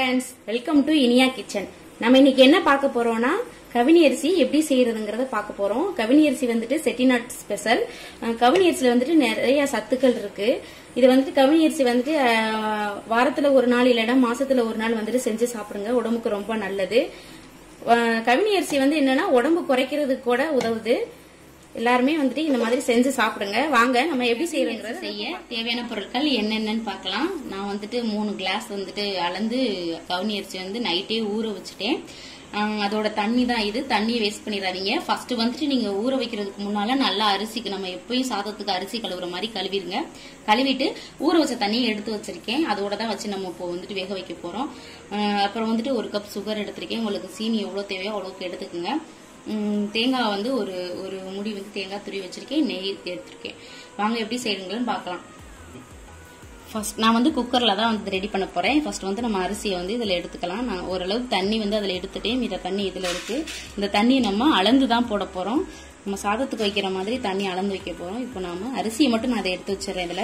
friends welcome to Iniya kitchen நம்ம இன்னைக்கு என்ன பார்க்க போறோம்னா கவினி அரிசி எப்படி செய்யறதுங்கிறத பார்க்க போறோம் கவினி அரிசி வந்துட்டு செட்டிநாட் ஸ்பெஷல் அஹ் கவினி அரிசியில வந்துட்டு நிறைய சத்துக்கள் இருக்கு இது வந்துட்டு கவினி அரிசி வந்துட்டு அஹ், வாரத்துல ஒரு நாள் இல்லைன்னா மாசத்துல ஒரு நாள் வந்துட்டு செஞ்சு சாப்பிடுங்க உடம்புக்கு ரொம்ப நல்லது அஹ், கவினி அரிசி வந்து என்னன்னா உடம்பு குறைக்கிறதுக்கு கூட உதவுது எல்லாருமே வந்துட்டு இந்த மாதிரி செஞ்சு சாப்பிடுங்க வாங்க நம்ம எப்படி செய்யறோங்கிறத செய்ய தேவையான பொருட்கள் என்னென்னன்னு பார்க்கலாம் நான் வந்துட்டு மூணு கிளாஸ் வந்துட்டு அளந்து கவுனி அரிசி வந்து நைட்டே ஊற வச்சுட்டேன் ஆஹ் அதோட தண்ணி தான் இது தண்ணியை வேஸ்ட் பண்ணிடாதீங்க ஃபர்ஸ்ட் வந்துட்டு நீங்க ஊற வைக்கிறதுக்கு முன்னால நல்லா அரிசிக்கு நம்ம எப்பயும் சாதத்துக்கு அரிசி கழுவுற மாதிரி கழுவிடுங்க கழுவிட்டு ஊற வச்ச தண்ணியை எடுத்து வச்சிருக்கேன் அதோட தான் வச்சு நம்ம இப்போ வந்துட்டு வேக வைக்க போறோம் ஆஹ் அப்புறம் வந்துட்டு ஒரு கப் சுகர் எடுத்திருக்கேன் உங்களுக்கு சீனி எவ்வளவு தேவையோ அவ்வளவுக்கு எடுத்துக்கோங்க உம், தேங்காய் வந்து ஒரு ஒரு முடி வந்து தேங்காய் துருவி வச்சிருக்கேன் நெய் எடுத்திருக்கேன் வாங்க எப்படி செய்யுங்கன்னு பார்க்கலாம் ஃபர்ஸ்ட் நான் வந்து குக்கர்ல தான் வந்து ரெடி பண்ண போறேன் ஃபர்ஸ்ட் வந்து நம்ம அரிசியை வந்து இதுல எடுத்துக்கலாம் நான் ஓரளவுக்கு தண்ணி வந்து அதுல எடுத்துட்டேன் மீத தண்ணி இதுல இருக்கு இந்த தண்ணியை நம்ம அளந்து தான் போட போறோம் நம்ம சாதத்துக்கு வைக்கிற மாதிரி தண்ணி அளந்து வைக்க போறோம் இப்போ நாம அரிசியை மட்டும் நான் அதை எடுத்து வச்சிடறேன் இதுல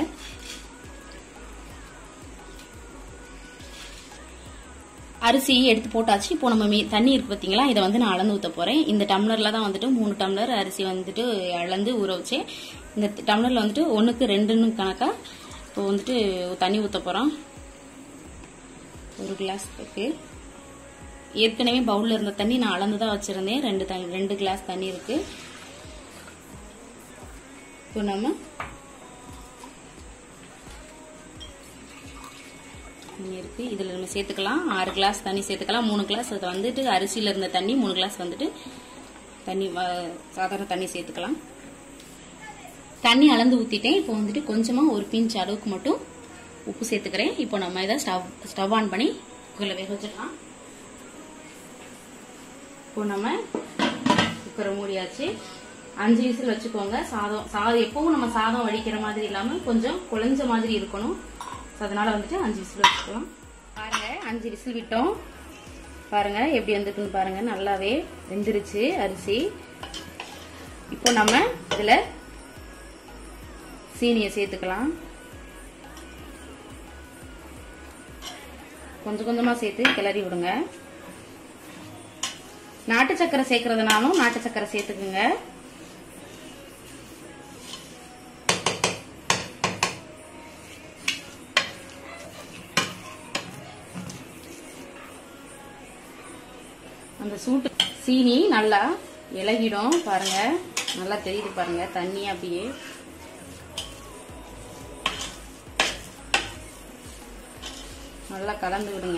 அரிசி எடுத்து போட்டாச்சு இப்போ நம்ம மீ- தண்ணி இருக்கு பாத்தீங்களா இதை வந்து நான் அளந்து ஊத்த போறேன் இந்த டம்ளர்ல தான் வந்துட்டு மூணு டம்ளர் அரிசி வந்துட்டு அளந்து ஊற வச்சேன் இந்த டம்ளர்ல வந்துட்டு ஒண்ணுக்கு ரெண்டுன்னு கணக்கா இப்போ வந்துட்டு தண்ணி ஊத்த போறோம் ஒரு கிளாஸ் இருக்கு ஏற்கனவே பவுல்ல இருந்த தண்ணி நான் அளந்து தான் வச்சிருந்தேன் ரெண்டு தண்ணி ரெண்டு கிளாஸ் தண்ணி இருக்கு இப்போ நம்ம தண்ணி இருக்கு இதுல நம்ம சேர்த்துக்கலாம் ஆறு கிளாஸ் தண்ணி சேர்த்துக்கலாம் மூணு கிளாஸ் அது வந்துட்டு அரிசியில இருந்த தண்ணி மூணு கிளாஸ் வந்துட்டு தண்ணி வ- சாதாரண தண்ணி சேர்த்துக்கலாம் தண்ணி அளந்து ஊத்திட்டேன் இப்போ வந்துட்டு கொஞ்சமா ஒரு பிஞ்ச் அளவுக்கு மட்டும் உப்பு சேர்த்துக்கிறேன் இப்போ நம்ம இதை ஸ்டவ் ஸ்டவ் ஆன் பண்ணி குக்கர்ல வேக வச்சிடலாம் இப்போ நம்ம குக்கரை மூடியாச்சு அஞ்சு விசில் வச்சுக்கோங்க சாதம் சாதம் எப்பவும் நம்ம சாதம் வடிக்கிற மாதிரி இல்லாம கொஞ்சம் குழஞ்ச மாதிரி இருக்கணும் So, அதனால வந்துட்டு அஞ்சு விசில் வச்சுக்கலாம் பாருங்க அஞ்சு விசில் விட்டோம் பாருங்க எப்படி வந்திருக்குன்னு பாருங்க நல்லாவே வெந்துருச்சு அரிசி இப்போ நம்ம இதுல சீனியை சேர்த்துக்கலாம் கொஞ்சம் கொஞ்சமா சேர்த்து கிளறி விடுங்க நாட்டு சக்கரை சேர்க்கறதுனாலும் நாட்டு சக்கரை சேர்த்துக்குங்க அந்த சூட்டு சீனி நல்லா இலகிடும் பாருங்க நல்லா தெரியுது பாருங்க தண்ணி அப்படியே நல்லா கலந்து விடுங்க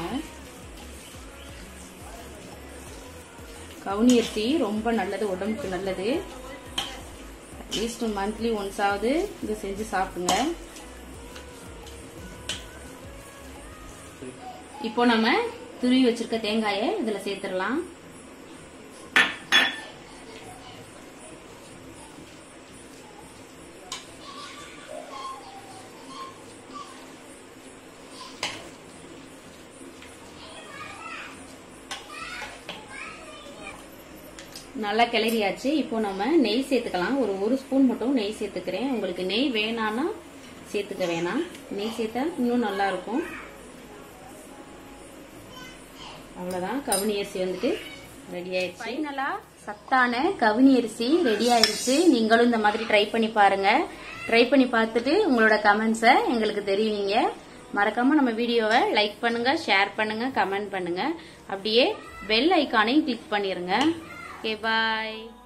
கவுனி அரிசி ரொம்ப நல்லது உடம்புக்கு நல்லது அட்லீஸ்ட் மந்த்லி ஒன்ஸ் ஆகுது இது செஞ்சு சாப்பிடுங்க இப்போ நம்ம துருவி வச்சிருக்க தேங்காயை இதுல சேர்த்துடலாம் நல்லா கிளறியாச்சு இப்போ நம்ம நெய் சேர்த்துக்கலாம் ஒரு ஒரு ஸ்பூன் மட்டும் நெய் சேர்த்துக்கிறேன் உங்களுக்கு நெய் வேணான்னா சேர்த்துக்க வேணாம் நெய் சேர்த்தா இன்னும் நல்லா இருக்கும் அவ்வளவுதான் கவுனி அரிசி வந்துட்டு ரெடி ஆயிடுச்சு ஃபைனலா சத்தான கவுனி அரிசி ரெடி ஆயிடுச்சு நீங்களும் இந்த மாதிரி ட்ரை பண்ணி பாருங்க ட்ரை பண்ணி பார்த்துட்டு உங்களோட கமெண்ட்ஸை எங்களுக்கு தெரிவிங்க மறக்காம நம்ம வீடியோவை லைக் பண்ணுங்க ஷேர் பண்ணுங்க கமெண்ட் பண்ணுங்க அப்படியே பெல் ஐக்கானையும் கிளிக் பண்ணிருங்க ஓகே பாய்